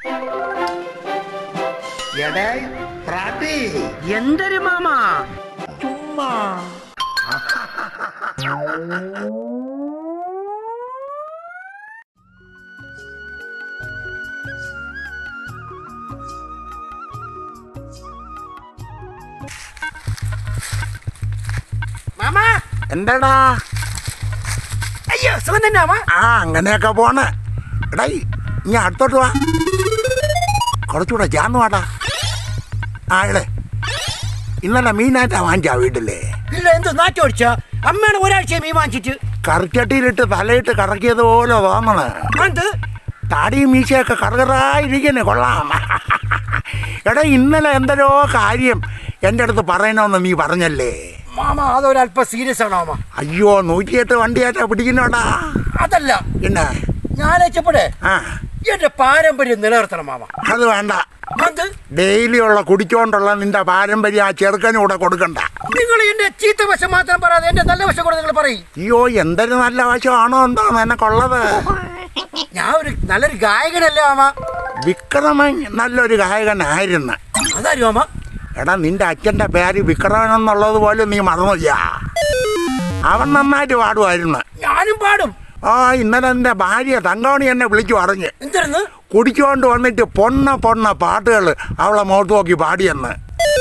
എടേ പ്രാട്ടി എന്തൊരു മാമ ചുമ്മാ മാമ എന്താടാ അയ്യോ സുഖം തന്നെ മാമ ആ അങ്ങനെയൊക്കെ പോണ് എടാ ഇനി അടുത്തോട്ട് വാ കുറച്ചുകൂടെ ജാന്ന് വാടാ ആ ഇടേ ഇന്നലെ മീനായിട്ടാ വാങ്ങിച്ചാ വീട്ടിലെ ഇല്ല എന്ത് നാറ്റം അടിച്ച അമ്മയാണ് ഒരാഴ്ച മീൻ വാങ്ങിച്ചിട്ട് കറിച്ചട്ടിയിലിട്ട് തലയിട്ട് കറക്കിയത് പോലെ തോന്നണ് എന്ത് താടിയും മീശയൊക്കെ കറുകറായിരിക്കണേ കൊള്ളാം എടാ ഇന്നലെ എന്തരോ കാര്യം എൻ്റെ അടുത്ത് പറയണമെന്ന് നീ പറഞ്ഞല്ലേ മാമ അതൊരല്പം സീരിയസ് ആണ് മാമ അയ്യോ നൂറ്റിയെട്ട് വണ്ടിയായിട്ടാ പിടിക്കുന്നോടാ അതല്ല പിന്നെ ഞാൻ അയച്ചപ്പോഴേ ആ എന്റെ പാരമ്പര്യം നിലനിർത്തണം മാമ അത് വേണ്ട എന്ത് ഡെയിലി ഉള്ള കുടിച്ചോണ്ടുള്ള നിന്റെ പാരമ്പര്യം ആ ചെറുക്കനും കൂടെ കൊടുക്കണ്ട നിങ്ങൾ എന്റെ ചീത്ത വശം മാത്രം പറയാതെ എന്റെ നല്ല വശം കൂടെ നിങ്ങൾ പറയും അയ്യോ എന്തൊരു നല്ല വശമാണോ എന്തോ എനക്കുള്ളത് ഞാൻ ഒരു നല്ലൊരു ഗായകനല്ലേ മാമ വിക്രമൻ നല്ലൊരു ഗായകനായിരുന്നു അതാരും മാമ എടാ നിന്റെ അച്ഛൻ്റെ പേര് വിക്രമൻ എന്നുള്ളത് പോലും നീ മറന്നില്ല അവൻ നന്നായിട്ട് പാടുമായിരുന്നു ഞാനും പാടും ആ ഇന്നലെ എൻ്റെ ഭാര്യ തങ്കമണി എന്നെ വിളിച്ചു പറഞ്ഞ് എന്തിരുന്ന് കുടിച്ചുകൊണ്ട് വന്നിട്ട് പൊണ്ണ പൊണ്ണ പാട്ടുകൾ അവളെ മുഖത്ത് നോക്കി പാടിയെന്ന്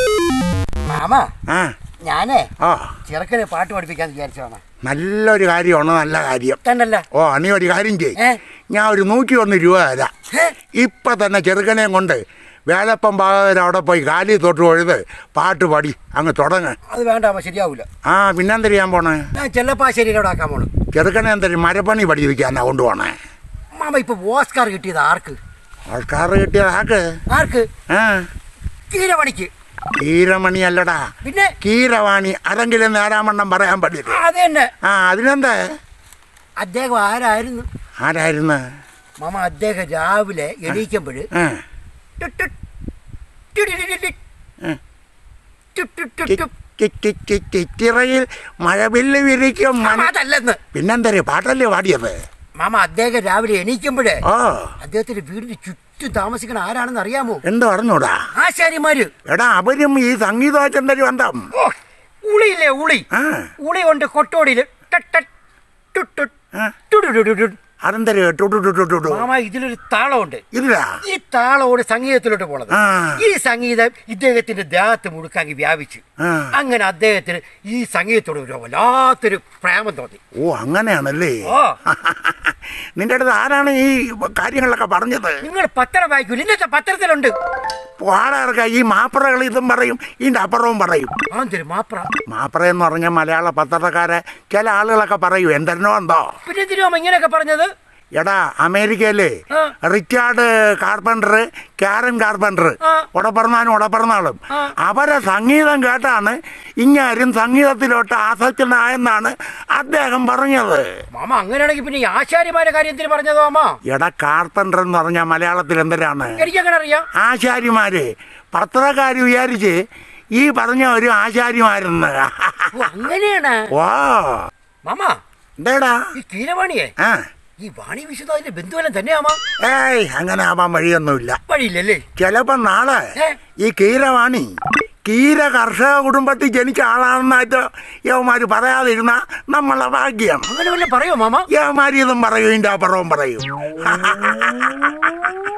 മാമ ആ ഞാനേ ആ ചെറുക്കനെ പാട്ട് പഠിപ്പിക്കാന്ന് വിചാരിച്ചു മാമ നല്ലൊരു കാര്യമാണ് നല്ല കാര്യം തന്നല്ല ഓ നീ ഒരു കാര്യം ചെയ് ഏ? ഞാൻ ഒരു നൂറ്റി ഒന്ന് രൂപ തരാം ഏ? ഇപ്പൊ തന്നെ ചെറുക്കനെയും കൊണ്ട് വേലപ്പം ഭാഗവർ അവിടെ പോയി കാലി തൊട്ട് കൊഴുത് പാട്ട് പാടി അങ്ങ് തുടങ്ങ് അത് വേണ്ട മാമ ശരിയാവൂല ആ പിന്നെന്ത് ചെയ്യാൻ പോണേ ഞാൻ ചെല്ലപ്പാശ്ശേരിയിലൂടെ ആക്കാൻ പോണു ചെറുക്കനെ എന്തൊരു മരപ്പണി പഠിപ്പിക്കാനാ കൊണ്ടുപോണേ മാമ ഇപ്പൊ ഓസ്കാർ കിട്ടിയത് ആർക്ക് ആൾക്കാർ കിട്ടിയത് ആക്ക് ആർക്ക് ആ കീരമണിക്ക് കീരമണി അല്ലടാ പിന്നെ കീരവാണി അതെങ്കിലും നേരാമണ്ണം പറയാൻ പറ്റില്ല അത് തന്നെ ആ അതിനെന്താ അദ്ദേഹം ആരായിരുന്നു ആരായിരുന്നു മാമ അദ്ദേഹം രാവിലെ എണീക്കുമ്പോഴ് ആ ഉം. ചി- ചി- ചി- ചിറ്റിറയിൽ മഴവില്ല് വിരിക്കും മന- അതല്ലെന്ന് പിന്നെന്തര് പാട്ടല്ലേ പാടിയത് മാമ അദ്ദേഹം രാവിലെ എണീക്കുമ്പോഴേ ഓ അദ്ദേഹത്തിന്റെ വീടിന് ചുറ്റും താമസിക്കണ ആരാണെന്ന് അറിയാമോ എന്ത് പറഞ്ഞൂടാ ആശാരിമാര് എടാ അവരും ഈ സംഗീതമായിട്ടെന്തൊരു ബന്ധം ഓ ഉളിയില്ലേ ഉളി ആ ഉളി കൊണ്ട് കൊട്ടോടിയില് ടട്ട് ടട്ട് ടുട്ട് ടുട്ട് ആ. ടുടുടുടുടു. അതെന്തര് ടുടു ടുടു ടുടു മാമ ഇതിലൊരു താളമുണ്ട് ഇല്ല ഈ താളോട് സംഗീതത്തിലോട്ട് പോണത് ആ. ഈ സംഗീതം ഇദ്ദേഹത്തിന്റെ ദേഹത്ത് മുഴുക്കാങ്ങി വ്യാപിച്ചു ആ. അങ്ങനെ അദ്ദേഹത്തിന് ഈ സംഗീതത്തോട് ഒരു വല്ലാത്തൊരു പ്രേമം തോന്നി ഓ അങ്ങനെയാണല്ലേ ഓ നിന്റെ അടുത്ത് ആരാണ് ഈ കാര്യങ്ങളൊക്കെ പറഞ്ഞത് നിങ്ങൾ പത്രം വായിക്കൂല ഇന്നത്തെ പത്രത്തിലുണ്ട് പാടാർക്ക ഈ മാപ്പറകൾ ഇതും പറയും ഇതിന്റെ അപ്പുറവും പറയും ആന്തര് മാപ്ര മാപ്പറ എന്ന് പറഞ്ഞ മലയാള പത്രക്കാരെ ചില ആളുകളൊക്കെ പറയും എന്തെന്നോ എന്തോ പിന്നെ എന്തിനാ ഇങ്ങനെയൊക്കെ പറഞ്ഞത് എടാ അമേരിക്കയിലെ ആ. റിച്ചാർഡ് കാർപ്പൻറ്റർ കാരൻ കാർപ്പൻറ്റർ ആ. ഉടപ്പിറന്നാലും ഉടപ്പിറന്നാളും ആ. അവരെ സംഗീതം കേട്ടാണ് ഇങ്ങാരും സംഗീതത്തിലോട്ട് ആസക്തനായെന്നാണ് അദ്ദേഹം പറഞ്ഞത് മാമ അങ്ങനെയാണെങ്കിൽ പിന്നെ ഈ ആശാരിമാരെ കാര്യം എന്തിനു പറഞ്ഞതോ മാമ എടാ കാർപ്പൻറ്റർ എന്ന് പറഞ്ഞ മലയാളത്തിൽ എന്തിനാണ് എനിക്കങ്ങനെ അറിയാം ആശാരിമാര് പത്രക്കാർ വിചാരിച്ച് ഈ പറഞ്ഞ ഒരു ആശാരിമാരെന്ന് ഓ അങ്ങനെയാണ് വാ മാമ എന്തേടാ ഈ കീരവാണിയെ ആ ഈ വാണി വിശ്വനാഥിന്റെ ബന്ധുവെല്ലാം തന്നെയാമാ ഏയ് അങ്ങനെ ആവാൻ വഴിയൊന്നുമില്ല വഴിയില്ലല്ലേ ചിലപ്പോ നാളെ ഏ? ഈ കീരവാണി കീര കർഷക കുടുംബത്തിൽ ജനിച്ച ആളാണെന്നായിട്ട് യവന്മാര് പറയാതിരുന്ന നമ്മളെ ഭാഗ്യം അങ്ങനെ വല്ലതും പറയോ മാമ യവന്മാര് ഇതും പറയും ഇതിന്റെ അപ്പുറവും പറയും